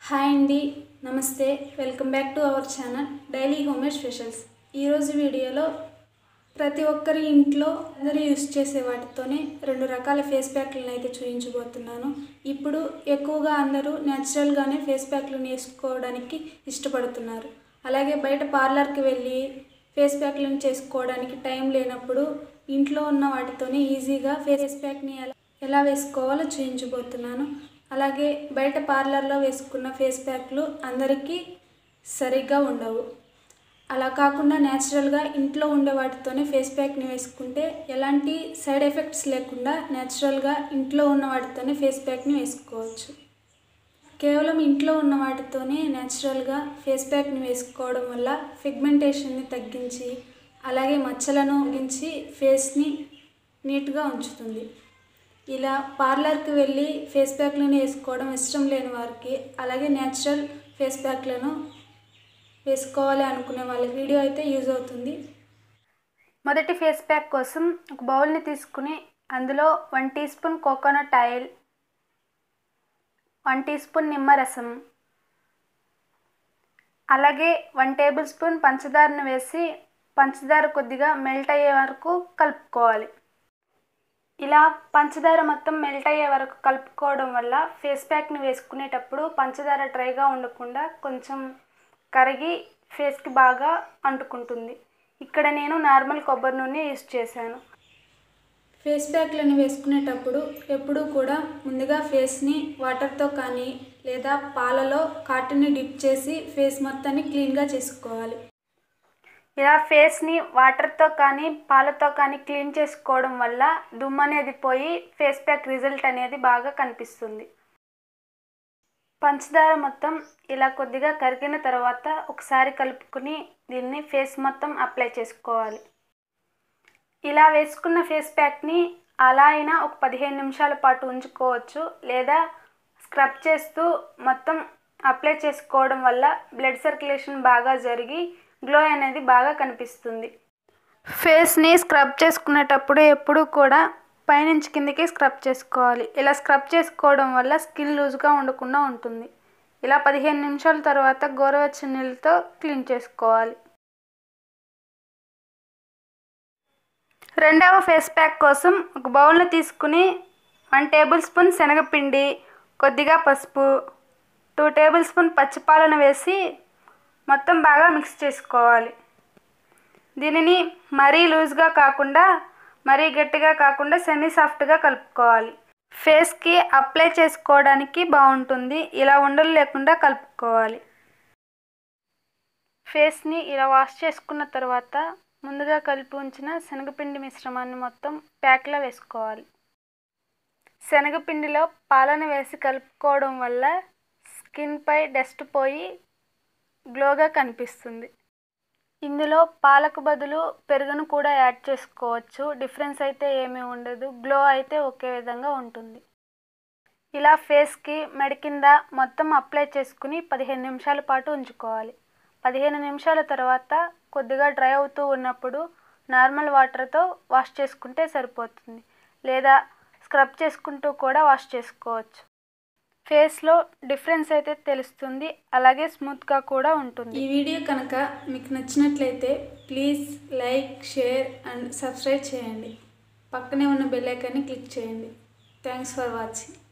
hi అండి నమస్తే welcome back to our channel daily homemade specials ఈరోజు వీడియోలో ప్రతి ఒక్కరి ఇంట్లో అందరూ యూస్ చేసే వాటితోనే రెండు రకాల ఫేస్ ప్యాక్లను అయితే చూపించబోతున్నాను ఇప్పుడు ఎక్కువగా అందరూ న్యాచురల్గానే ఫేస్ ప్యాక్లను వేసుకోవడానికి ఇష్టపడుతున్నారు అలాగే బయట పార్లర్కి వెళ్ళి ఫేస్ ప్యాక్లను చేసుకోవడానికి టైం లేనప్పుడు ఇంట్లో ఉన్న వాటితోనే ఈజీగా ఫేస్ ప్యాక్ని ఎలా ఎలా వేసుకోవాలో చూపించబోతున్నాను అలాగే బయట పార్లర్లో వేసుకున్న ఫేస్ ప్యాక్లు అందరికీ సరిగ్గా ఉండవు అలా కాకుండా న్యాచురల్గా ఇంట్లో ఉండే వాటితోనే ఫేస్ ప్యాక్ని వేసుకుంటే ఎలాంటి సైడ్ ఎఫెక్ట్స్ లేకుండా న్యాచురల్గా ఇంట్లో ఉన్న వాటితోనే ఫేస్ ప్యాక్ని వేసుకోవచ్చు కేవలం ఇంట్లో ఉన్న వాటితోనే న్యాచురల్గా ఫేస్ ప్యాక్ని వేసుకోవడం వల్ల పిగ్మెంటేషన్ని తగ్గించి అలాగే మచ్చలను తగ్గించి ఫేస్ని నీట్గా ఉంచుతుంది ఇలా పార్లర్కి వెళ్ళి ఫేస్ ప్యాక్లను వేసుకోవడం ఇష్టం లేని వారికి అలాగే న్యాచురల్ ఫేస్ ప్యాక్లను వేసుకోవాలి అనుకునే వాళ్ళకి వీడియో అయితే యూజ్ అవుతుంది మొదటి ఫేస్ ప్యాక్ కోసం ఒక బౌల్ని తీసుకుని అందులో one teaspoon coconut oil one teaspoon నిమ్మరసం అలాగే వన్ టేబుల్ స్పూన్ పంచదారను వేసి పంచదార కొద్దిగా మెల్ట్ అయ్యే వరకు కలుపుకోవాలి ఇలా పంచదార మొత్తం మెల్ట్ అయ్యే వరకు కలుపుకోవడం వల్ల ఫేస్ ప్యాక్ని వేసుకునేటప్పుడు పంచదార డ్రైగా ఉండకుండా కొంచెం కరిగి ఫేస్కి బాగా అంటుకుంటుంది ఇక్కడ నేను నార్మల్ కొబ్బరి నూనె యూస్ చేశాను ఫేస్ ప్యాక్లను వేసుకునేటప్పుడు ఎప్పుడూ కూడా ముందుగా ఫేస్ని వాటర్తో కానీ లేదా పాలలో కాటన్ని డిప్ చేసి ఫేస్ మొత్తాన్ని క్లీన్గా చేసుకోవాలి ఇలా ఫేస్ని వాటర్తో కానీ పాలతో కానీ క్లీన్ చేసుకోవడం వల్ల దుమ్ము అనేది పోయి ఫేస్ ప్యాక్ రిజల్ట్ అనేది బాగా కనిపిస్తుంది పంచదార మొత్తం ఇలా కొద్దిగా కరిగిన తర్వాత ఒకసారి కలుపుకుని దీన్ని ఫేస్ మొత్తం అప్లై చేసుకోవాలి ఇలా వేసుకున్న ఫేస్ ప్యాక్ని అలా అయినా ఒక పదిహేను నిమిషాల పాటు ఉంచుకోవచ్చు లేదా స్క్రబ్ చేస్తూ మొత్తం అప్లై చేసుకోవడం వల్ల బ్లడ్ సర్క్యులేషన్ బాగా జరిగి గ్లో అనేది బాగా కనిపిస్తుంది ఫేస్ని స్క్రబ్ చేసుకునేటప్పుడు ఎప్పుడూ కూడా పైనుంచి కిందకి స్క్రబ్ చేసుకోవాలి ఇలా స్క్రబ్ చేసుకోవడం వల్ల స్కిన్ లూజ్గా ఉండకుండా ఉంటుంది ఇలా పదిహేను నిమిషాల తర్వాత గోరువెచ్చని నీళ్ళతో క్లీన్ చేసుకోవాలి రెండవ ఫేస్ ప్యాక్ కోసం ఒక బౌల్ని తీసుకుని వన్ టేబుల్ స్పూన్ శనగపిండి కొద్దిగా పసుపు టూ టేబుల్ స్పూన్ పచ్చిపాలను వేసి మొత్తం బాగా మిక్స్ చేసుకోవాలి దీనిని మరీ లూజ్గా కాకుండా మరీ గట్టిగా కాకుండా సెమీ సాఫ్ట్గా కలుపుకోవాలి ఫేస్కి అప్లై చేసుకోవడానికి బాగుంటుంది ఇలా ఉండలు లేకుండా కలుపుకోవాలి ఫేస్ని ఇలా వాష్ చేసుకున్న తర్వాత ముందుగా కలిపి ఉంచిన శనగపిండి మిశ్రమాన్ని మొత్తం ప్యాక్లో వేసుకోవాలి శనగపిండిలో పాలను వేసి కలుపుకోవడం వల్ల స్కిన్పై డస్ట్ పోయి గ్లోగా కనిపిస్తుంది ఇందులో పాలకు బదులు పెరుగును కూడా యాడ్ చేసుకోవచ్చు డిఫరెన్స్ అయితే ఏమీ ఉండదు గ్లో అయితే ఒకే విధంగా ఉంటుంది ఇలా ఫేస్కి మెడ కింద మొత్తం అప్లై చేసుకుని పదిహేను నిమిషాల పాటు ఉంచుకోవాలి పదిహేను నిమిషాల తర్వాత కొద్దిగా డ్రై అవుతూ ఉన్నప్పుడు నార్మల్ వాటర్తో వాష్ చేసుకుంటే సరిపోతుంది లేదా స్క్రబ్ చేసుకుంటూ కూడా వాష్ చేసుకోవచ్చు ఫేస్లో డిఫరెన్స్ అయితే తెలుస్తుంది అలాగే స్మూత్గా కూడా ఉంటుంది ఈ వీడియో కనుక మీకు నచ్చినట్లయితే please like share and subscribe చేయండి పక్కనే ఉన్న బెల్ ఐకాన్ని క్లిక్ చేయండి థ్యాంక్స్ ఫర్ వాచింగ్